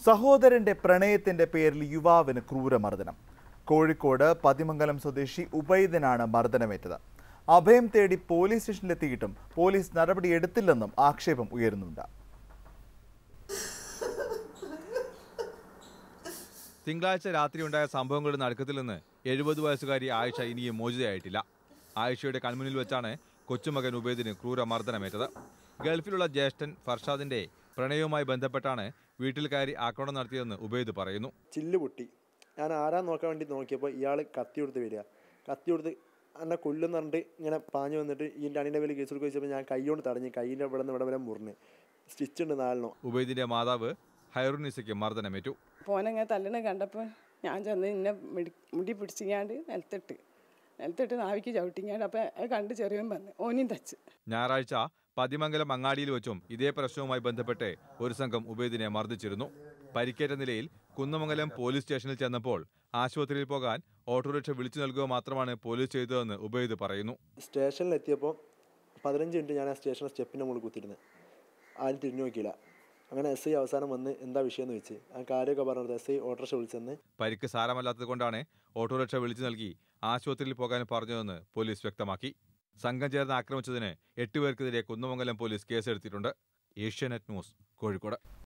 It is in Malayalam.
സഹോദരന്റെ പ്രണയത്തിന്റെ പേരിൽ യുവാവിന് ക്രൂരമർദ്ദനം കോഴിക്കോട് പതിമംഗലം സ്വദേശി ഉബൈദിനാണ് മർദ്ദനമേറ്റത് അഭയം തേടി പോലീസ് സ്റ്റേഷനിലെത്തിയിട്ടും പോലീസ് നടപടിയെടുത്തില്ലെന്നും ആക്ഷേപം ഉയരുന്നുണ്ട് തിങ്കളാഴ്ച രാത്രി ഉണ്ടായ സംഭവങ്ങളുടെ നടുക്കത്തിൽ നിന്ന് എഴുപത് വയസ്സുകാരി ആയിഷ ഇനിയും മോചിതയായിട്ടില്ല ആയിഷയുടെ കൺമുന്നിൽ വെച്ചാണ് കൊച്ചുമകൻ ഉബൈദിന് ക്രൂരമർദ്ദനമേറ്റത് ഗൾഫിലുള്ള ജ്യേഷ്ഠൻ ഫർഷാദിന്റെ പ്രണയവുമായി ബന്ധപ്പെട്ടാണ് വീട്ടിൽ കയറി ആക്രമണം നടത്തിയതെന്ന് ഉബൈദ് പറയുന്നു ചില്ല് പൊട്ടി ഞാൻ ആരാ നോക്കാൻ വേണ്ടി നോക്കിയപ്പോൾ ഇയാൾ കത്തി കൊടുത്ത് വരിക കത്തി കൊടുത്ത് എന്നെ കൊല്ലുന്ന പറഞ്ഞിട്ട് ഇങ്ങനെ പാഞ്ഞു വന്നിട്ട് ഈ അണിൻ്റെ പേര് കേസ് കൊടുക്കുക വെച്ചപ്പോൾ ഞാൻ കൈ കൊണ്ട് തടഞ്ഞ് കൈയിൻ്റെ ഇവിടെ നിന്ന് ഇവിടെ വരെ മുറിഞ്ഞ് സ്റ്റിച്ച് ഉണ്ട് നാലെണ്ണം ഉബൈദിന്റെ മാതാവ് ഹൈറുനിസയ്ക്ക് മർദ്ദനമേറ്റു പോനങ്ങനെ തല്ലണ കണ്ടപ്പോൾ ഞാൻ ചെന്ന് ഇന്നെ മിടി മുടി പിടിച്ചിങ്ങാണ്ട് നിലത്തിട്ട് നിലത്തിട്ട് നാവിക്ക് ചവിട്ടിങ്ങാണ്ട് അപ്പോൾ അത് കണ്ട് ചെറിയവൻ വന്ന് ഓനും തച്ച് ഞായറാഴ്ച പതിമംഗലം അങ്ങാടിയിൽ വെച്ചും ഇതേ പ്രശ്നവുമായി ബന്ധപ്പെട്ട് ഒരു സംഘം ഉബൈദിനെ മർദ്ദിച്ചിരുന്നു പരിക്കേറ്റ നിലയിൽ കുന്നമംഗലം പോലീസ് സ്റ്റേഷനിൽ ചെന്നപ്പോൾ ആശുപത്രിയിൽ പോകാൻ ഓട്ടോറിക്ഷ വിളിച്ചു നൽകുക മാത്രമാണ് പോലീസ് ചെയ്തതെന്ന് ഉബൈദ് പറയുന്നു സ്റ്റേഷനിലെത്തിയപ്പോൾ പതിനഞ്ച് മിനിറ്റ് ഞാൻ ആ സ്റ്റേഷനിലെ സ്റ്റെപ്പിൻ്റെ മുകളിൽ കുത്തിയിരുന്നത് ആരും തിരിഞ്ഞു നോക്കിയില്ല അങ്ങനെ എസ് ഐ അവസാനം വന്ന് എന്താ വിഷയം എന്ന് വെച്ച് ആ കാര്യമൊക്കെ പറഞ്ഞത് എസ് ഐ ഓട്ടോറിക്ഷ വിളിച്ചെന്ന് പരിക്ക് സാരമല്ലാത്തത് കൊണ്ടാണ് ഓട്ടോറിക്ഷ വിളിച്ചു നൽകി ആശുപത്രിയിൽ പോകാൻ പറഞ്ഞതെന്ന് പോലീസ് വ്യക്തമാക്കി സംഘം ചേർന്ന് ആക്രമിച്ചതിന് എട്ടുപേർക്കെതിരെ കുന്നമംഗലം പോലീസ് കേസെടുത്തിട്ടുണ്ട് ഏഷ്യാനെറ്റ് ന്യൂസ് കോഴിക്കോട്